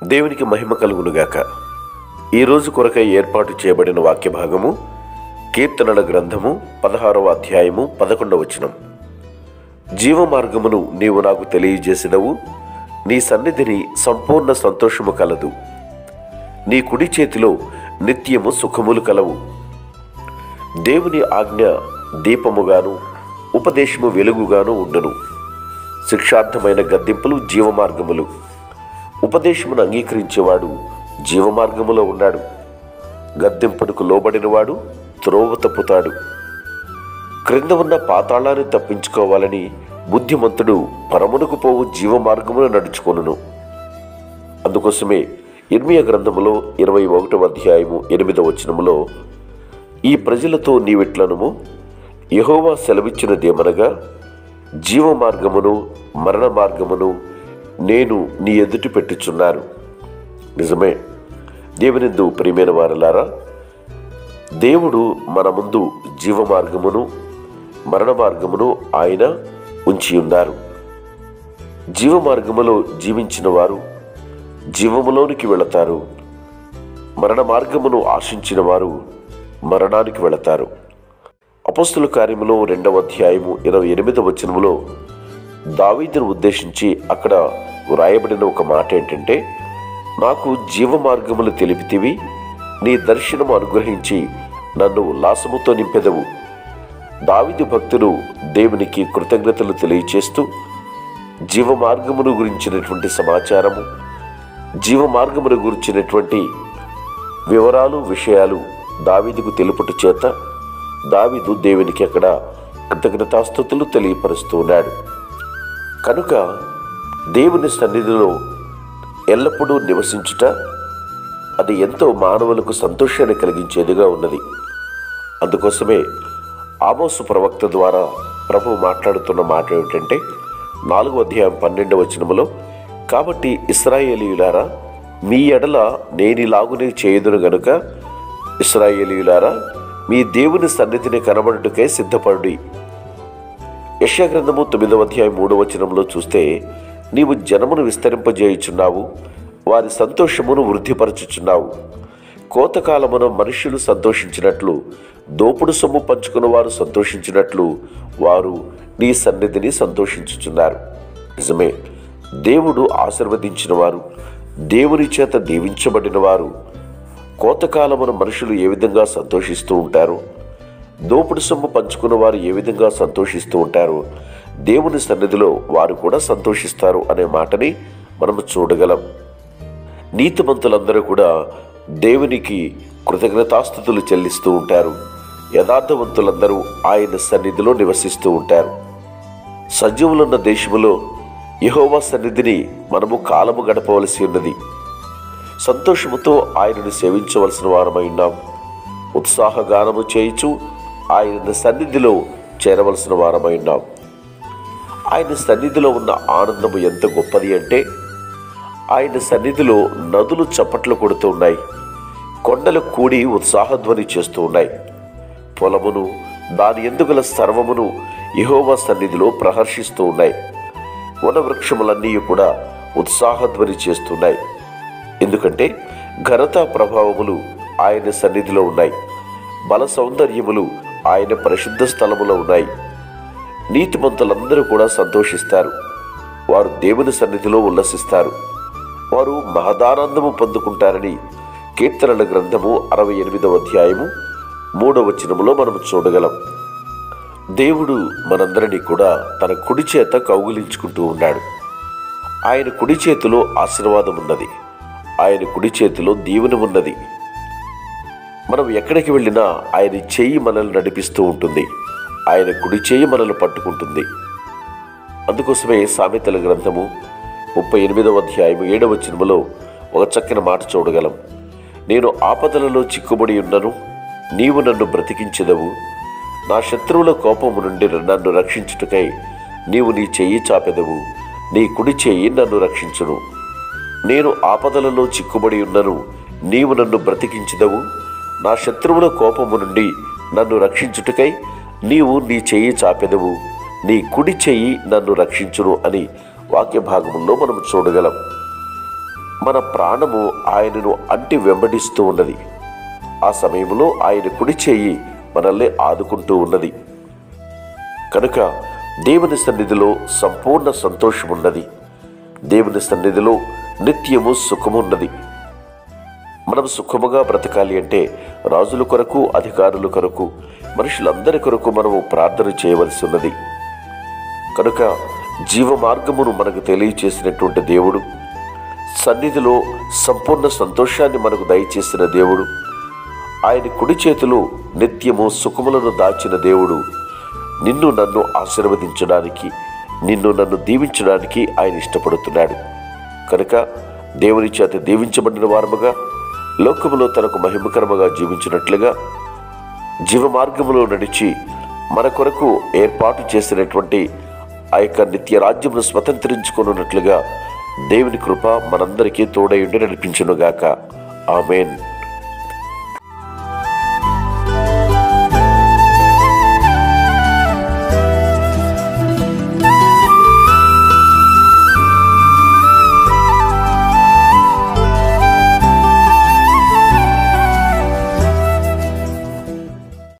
దేవునికి మహిమ కలుగునుగాక ఈరోజు కొరకై ఏర్పాటు చేయబడిన వాక్య భాగము కీర్తనల గ్రంథము పదహారవ అధ్యాయము పదకొండవ వచనం జీవ మార్గమును నీవు నాకు తెలియజేసినవు నీ సన్నిధిని సంపూర్ణ సంతోషము కలదు నీ కుడి చేతిలో నిత్యము సుఖములు కలవు దేవుని ఆజ్ఞ దీపముగాను ఉపదేశము వెలుగుగాను ఉండును శిక్షార్థమైన గద్దింపులు జీవమార్గములు ఉపదేశమును అంగీకరించేవాడు జీవమార్గములో ఉన్నాడు గద్దింపునకు లోబడినవాడు త్రోవ తప్పుతాడు క్రింద ఉన్న పాతాళాన్ని తప్పించుకోవాలని బుద్ధిమంతుడు పరమునకు పోవు జీవమార్గమును నడుచుకొనును అందుకోసమే ఇర్మియ గ్రంథములో ఇరవై ఒకటవ అధ్యాయము ఎనిమిదవ వచనములో ఈ ప్రజలతో నీవిట్లనుము యహోవా సెలవిచ్చినదేమనగా జీవ మార్గమును మరణ మార్గమును నేను నీ ఎదుటి పెట్టుచున్నాను నిజమే దేవునిందు ప్రియమైన వారలారా దేవుడు మన ముందు జీవ మార్గమును మరణ మార్గమును ఆయన ఉంచి ఉన్నారు జీవ మార్గములో జీవించిన వారు జీవములోనికి వెళతారు మరణ మార్గమును ఆశించిన వారు మరణానికి వెళతారు అపస్తుల కార్యములో రెండవ అధ్యాయము ఇరవై ఎనిమిదవ వచనములో దావీదును ఉద్దేశించి అక్కడ వ్రాయబడిన ఒక మాట ఏంటంటే నాకు జీవ మార్గములు తెలిపితివి నీ దర్శనము అనుగ్రహించి నన్ను ఉల్లాసముతో నింపెదవు దావిది భక్తుడు దేవునికి కృతజ్ఞతలు తెలియచేస్తూ జీవ మార్గమును గురించినటువంటి సమాచారము జీవ మార్గమును గురించినటువంటి వివరాలు విషయాలు దావీదుకు తెలుపుట చేత దావీదు దేవునికి అక్కడ కృతజ్ఞతాస్థుతులు తెలియపరుస్తూ ఉన్నాడు కనుక దేవుని సన్నిధిలో ఎల్లప్పుడూ నివసించుట అది ఎంతో మానవులకు సంతోషాన్ని కలిగించేదిగా ఉన్నది అందుకోసమే ఆమోసు ప్రవక్త ద్వారా ప్రభు మాట్లాడుతున్న మాట ఏమిటంటే నాలుగో అధ్యాయం పన్నెండవ వచనములో కాబట్టి ఇస్రాయేలీయులారా మీ ఎడల నేనిలాగునే చేయుదును గనుక ఇస్రాయేలీయులారా మీ దేవుని సన్నిధిని కనబడుటకై సిద్ధపడి యశా గ్రంథము తొమ్మిదవ అధ్యాయం మూడవ వచనంలో చూస్తే నీవు జనమును విస్తరింపజేయుచున్నావు వారి సంతోషమును వృద్ధిపరచుచున్నావు కోతకాలమున మనుష్యులు సంతోషించినట్లు దోపుడు సొమ్ము పంచుకున్న వారు సంతోషించినట్లు వారు నీ సన్నిధిని సంతోషించుచున్నారు నిజమే దేవుడు ఆశీర్వదించిన వారు దేవుని చేత దీవించబడిన వారు కోతకాలమున మనుషులు ఏ విధంగా సంతోషిస్తూ ఉంటారు దోపుడు సొమ్ము పంచుకున్న వారు ఏ విధంగా సంతోషిస్తూ ఉంటారు దేవుని సన్నిధిలో వారు కూడా సంతోషిస్తారు అనే మాటని మనము చూడగలం నీతిమంతులందరూ కూడా దేవునికి కృతజ్ఞతాస్థుతులు చెల్లిస్తూ ఉంటారు యథార్థవంతులందరూ ఆయన సన్నిధిలో నివసిస్తూ ఉంటారు సజీవులున్న దేశములో యహోవా సన్నిధిని మనము కాలము గడపవలసి ఉన్నది సంతోషముతో ఆయనను సేవించవలసిన వారమై ఉన్నాం ఉత్సాహగానము చేయిచు ఆయన సన్నిధిలో చేరవలసిన వారమై ఉన్నాం ఆయన సన్నిధిలో ఉన్న ఆనందము ఎంత గొప్పది అంటే ఆయన సన్నిధిలో నదులు చప్పట్లు కొడుతూ ఉన్నాయి కొండలు కూడి ఉత్సాహధ్వని చేస్తూ ఉన్నాయి పొలమును దాని ఎందుగల సర్వమును యహోవా సన్నిధిలో ప్రహర్షిస్తూ ఉన్నాయి వనవృక్షములన్నీ కూడా ఉత్సాహధ్వని చేస్తున్నాయి ఎందుకంటే ఘనత ప్రభావములు ఆయన సన్నిధిలో ఉన్నాయి బల సౌందర్యములు ఆయన పరిశుద్ధ స్థలములో ఉన్నాయి నీతిమంతులందరూ కూడా సంతోషిస్తారు వారు దేవుని సన్నిధిలో ఉల్లసిస్తారు వారు మహదానందము పొందుకుంటారని కీర్తనల గ్రంథము అరవై ఎనిమిదవ అధ్యాయము మూడవ వచనములో మనం చూడగలం దేవుడు మనందరినీ కూడా తన కుడి చేత కౌగిలించుకుంటూ ఉన్నాడు ఆయన కుడి చేతిలో ఆశీర్వాదం ఉన్నది ఆయన కుడి చేతిలో దీవెన ఉన్నది మనం ఎక్కడికి వెళ్ళినా ఆయన చెయ్యి మనల్ని నడిపిస్తూ ఉంటుంది ఆయన కుడి చెయ్యి మనల్ని పట్టుకుంటుంది అందుకోసమే సామెతల గ్రంథము ముప్పై ఎనిమిదవ అధ్యాయం ఏడవ చినుమలో ఒక చక్కని మాట చూడగలం నేను ఆపదలలో చిక్కుబడి ఉన్నను నీవు నన్ను బ్రతికించెదవు నా శత్రువుల కోపము నుండి నన్ను రక్షించుటకై నీవు నీ చెయ్యి చాపెదవు నీ కుడి చెయ్యి నన్ను రక్షించును నేను ఆపదలలో చిక్కుబడి ఉన్నను నీవు నన్ను బ్రతికించెదవు నా శత్రువుల కోపము నుండి నన్ను రక్షించుటకై నీవు నీ చెయ్యి చాపెదవు నీ కుడి చెయ్యి నన్ను రక్షించును అని వాక్య భాగంలో మనం చూడగలం మన ప్రాణము ఆయనను అంటి వెంబడిస్తూ ఉన్నది ఆ సమయంలో ఆయన కుడి చేయి మనల్ని ఆదుకుంటూ ఉన్నది కనుక దేవుని సన్నిధిలో సంపూర్ణ సంతోషం ఉన్నది దేవుని సన్నిధిలో నిత్యము సుఖమున్నది మనం సుఖముగా బ్రతకాలి అంటే రాజుల కొరకు అధికారుల కొరకు మనుషులందరి కొరకు మనము ప్రార్థన చేయవలసి ఉన్నది కనుక జీవ మార్గమును మనకు తెలియచేసినటువంటి దేవుడు సన్నిధిలో సంపూర్ణ సంతోషాన్ని మనకు దయచేసిన దేవుడు ఆయన కుడి చేతిలో నిత్యము సుఖములను దాచిన దేవుడు నిన్ను నన్ను ఆశీర్వదించడానికి నిన్ను నన్ను దీవించడానికి ఆయన ఇష్టపడుతున్నాడు కనుక దేవుని చేత దీవించబడిన వారముగా లోకములో తనకు మహిమకరముగా జీవించినట్లుగా జీవ మార్గములో నడిచి మన కొరకు ఏర్పాటు చేసినటువంటి ఆ యొక్క నిత్య రాజ్యమును స్వతంత్రించుకున్నట్లుగా దేవుని కృప మనందరికీ తోడయుండి నడిపించునుగాక ఆమెన్